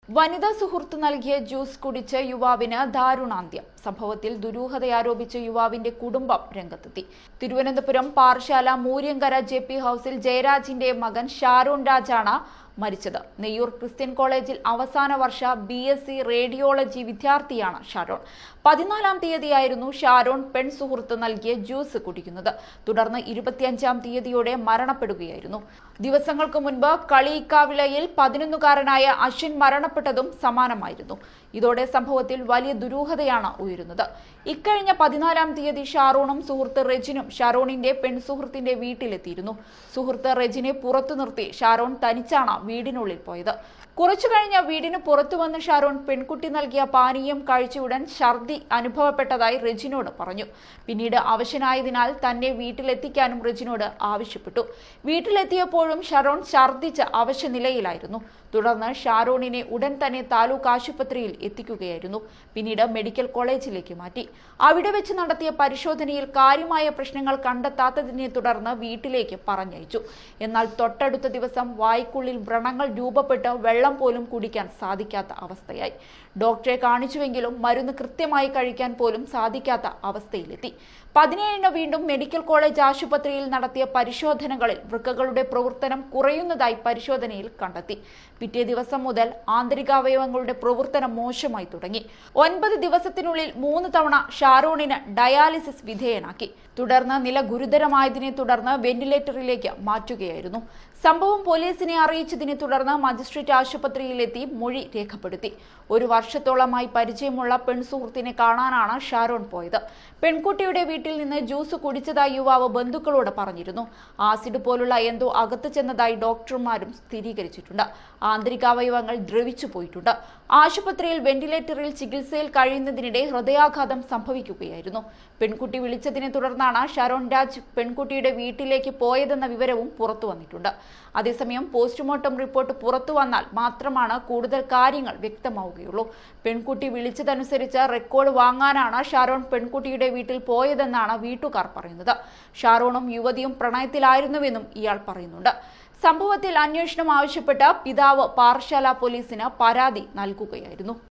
വനിതാ സുഹൃത്ത് നൽകിയ ജ്യൂസ് കുടിച്ച യുവാവിന് ദാരുണാന്ത്യം സംഭവത്തിൽ ദുരൂഹതയാരോപിച്ച യുവാവിന്റെ കുടുംബം രംഗത്തെത്തി തിരുവനന്തപുരം പാറശാല മൂര്യങ്കര ജെ പി ഹൌസിൽ ജയരാജിന്റെ മകൻ ഷാരൂൺ രാജാണ് മരിച്ചത് നെയ്യൂർ ക്രിസ്ത്യൻ കോളേജിൽ അവസാന വർഷ ബി എസ് സി റേഡിയോളജി വിദ്യാർത്ഥിയാണ് ഷാരോൺ പതിനാലാം തീയതിയായിരുന്നു ഷാരോൺ പെൺ സുഹൃത്ത് നൽകിയ ജ്യൂസ് കുടിക്കുന്നത് തുടർന്ന് ഇരുപത്തിയഞ്ചാം തീയതിയോടെ മരണപ്പെടുകയായിരുന്നു ദിവസങ്ങൾക്ക് മുൻപ് കളിയിക്കാവിളയിൽ പതിനൊന്നുകാരനായ അശ്വിൻ മരണപ്പെട്ടതും സമാനമായിരുന്നു ഇതോടെ സംഭവത്തിൽ വലിയ ദുരൂഹതയാണ് ഉയരുന്നത് ഇക്കഴിഞ്ഞ പതിനാലാം തീയതി ഷാറൂണും സുഹൃത്ത് റെജിനും ഷാരോണിന്റെ പെൺസുഹൃത്തിന്റെ വീട്ടിലെത്തിയിരുന്നു സുഹൃത്ത് റെജിനെ പുറത്തു നിർത്തി ഷാരോൺ തനിച്ചാണ് വീടിനുള്ളിൽ പോയത് കുറച്ചു കഴിഞ്ഞ വീടിന് പുറത്തു വന്ന ഷാരോൺ പെൺകുട്ടി നൽകിയ പാനീയം കഴിച്ചയുടൻ ഛർദി അനുഭവപ്പെട്ടതായി റെജിനോട് പറഞ്ഞു പിന്നീട് അവശനായതിനാൽ തന്നെ വീട്ടിലെത്തിക്കാനും റെജിനോട് ആവശ്യപ്പെട്ടു വീട്ടിലെത്തിയപ്പോഴും ഷാരോൺ ഛർദിച്ച അവശനിലയിലായിരുന്നു തുടർന്ന് ഷാരോണിനെ ഉടൻ തന്നെ താലൂക്ക് ആശുപത്രിയിൽ എത്തിക്കുകയായിരുന്നു പിന്നീട് മെഡിക്കൽ കോളേജിലേക്ക് മാറ്റി അവിടെ വെച്ച് നടത്തിയ പരിശോധനയിൽ കാര്യമായ പ്രശ്നങ്ങൾ കണ്ടെത്താത്തതിനെ തുടർന്ന് വീട്ടിലേക്ക് പറഞ്ഞയച്ചു എന്നാൽ തൊട്ടടുത്ത ദിവസം വായ്ക്കുള്ളിൽ വ്രണങ്ങൾ രൂപപ്പെട്ട് വെള്ളം പോലും കുടിക്കാൻ സാധിക്കാത്ത അവസ്ഥയായി ഡോക്ടറെ കാണിച്ചുവെങ്കിലും മരുന്ന് കൃത്യമായി കഴിക്കാൻ പോലും സാധിക്കാത്ത അവസ്ഥയിലെത്തി പതിനേഴിന് വീണ്ടും മെഡിക്കൽ കോളേജ് ആശുപത്രിയിൽ നടത്തിയ പരിശോധനകളിൽ വൃക്കകളുടെ പ്രവർത്തനം കുറയുന്നതായി പരിശോധനയിൽ കണ്ടെത്തി പിറ്റേ ദിവസം മുതൽ ആന്തരികാവയവങ്ങളുടെ പ്രവർത്തനം മോശമായി തുടങ്ങി ഒൻപത് ദിവസത്തിനുള്ളിൽ മൂന്ന് തവണ ഷാരോണിന് ഡയാലിസിസ് വിധേയനാക്കി തുടർന്ന് നില ഗുരുതരമായതിനെ തുടർന്ന് വെന്റിലേറ്ററിലേക്ക് മാറ്റുകയായിരുന്നു സംഭവം പോലീസിനെ അറിയിച്ചതിനെ തുടർന്ന് മജിസ്ട്രേറ്റ് ആശുപത്രിയിലെത്തി മൊഴി രേഖപ്പെടുത്തി ഒരു വർഷത്തോളമായി പരിചയമുള്ള പെൺസുഹൃത്തിനെ കാണാനാണ് ഷാരോൺ പോയത് പെൺകുട്ടിയുടെ വീട്ടിൽ നിന്ന് ജ്യൂസ് കുടിച്ചതായി യുവാവ് ബന്ധുക്കളോട് പറഞ്ഞിരുന്നു ആസിഡ് പോലുള്ള എന്തോ അകത്ത് ചെന്നതായി ഡോക്ടർമാരും സ്ഥിരീകരിച്ചിട്ടുണ്ട് ആന്തരികാവയവങ്ങൾ ദ്രവിച്ചു പോയിട്ടുണ്ട് ആശുപത്രിയിൽ വെന്റിലേറ്ററിൽ ചികിത്സയിൽ കഴിയുന്നതിനിടെ ഹൃദയാഘാതം സംഭവിക്കുകയായിരുന്നു പെൺകുട്ടി വിളിച്ചതിനെ തുടർന്നാണ് ഷരോൺ രാജ് പെൺകുട്ടിയുടെ വീട്ടിലേക്ക് പോയതെന്ന വിവരവും പുറത്തു വന്നിട്ടുണ്ട് അതേസമയം പോസ്റ്റ്മോർട്ടം റിപ്പോർട്ട് പുറത്തു വന്നാൽ മാത്രമാണ് കൂടുതൽ കാര്യങ്ങൾ വ്യക്തമാവുകയുള്ളൂ പെൺകുട്ടി വിളിച്ചതനുസരിച്ച് റെക്കോർഡ് വാങ്ങാനാണ് ഷാരോൺ പെൺകുട്ടിയുടെ വീട്ടിൽ പോയതെന്നാണ് വീട്ടുകാർ പറയുന്നത് ഷാരോണും യുവതിയും പ്രണയത്തിലായിരുന്നുവെന്നും ഇയാൾ പറയുന്നുണ്ട് സംഭവത്തിൽ അന്വേഷണം ആവശ്യപ്പെട്ട് പിതാവ് പാറശാല പോലീസിന് പരാതി നൽകുകയായിരുന്നു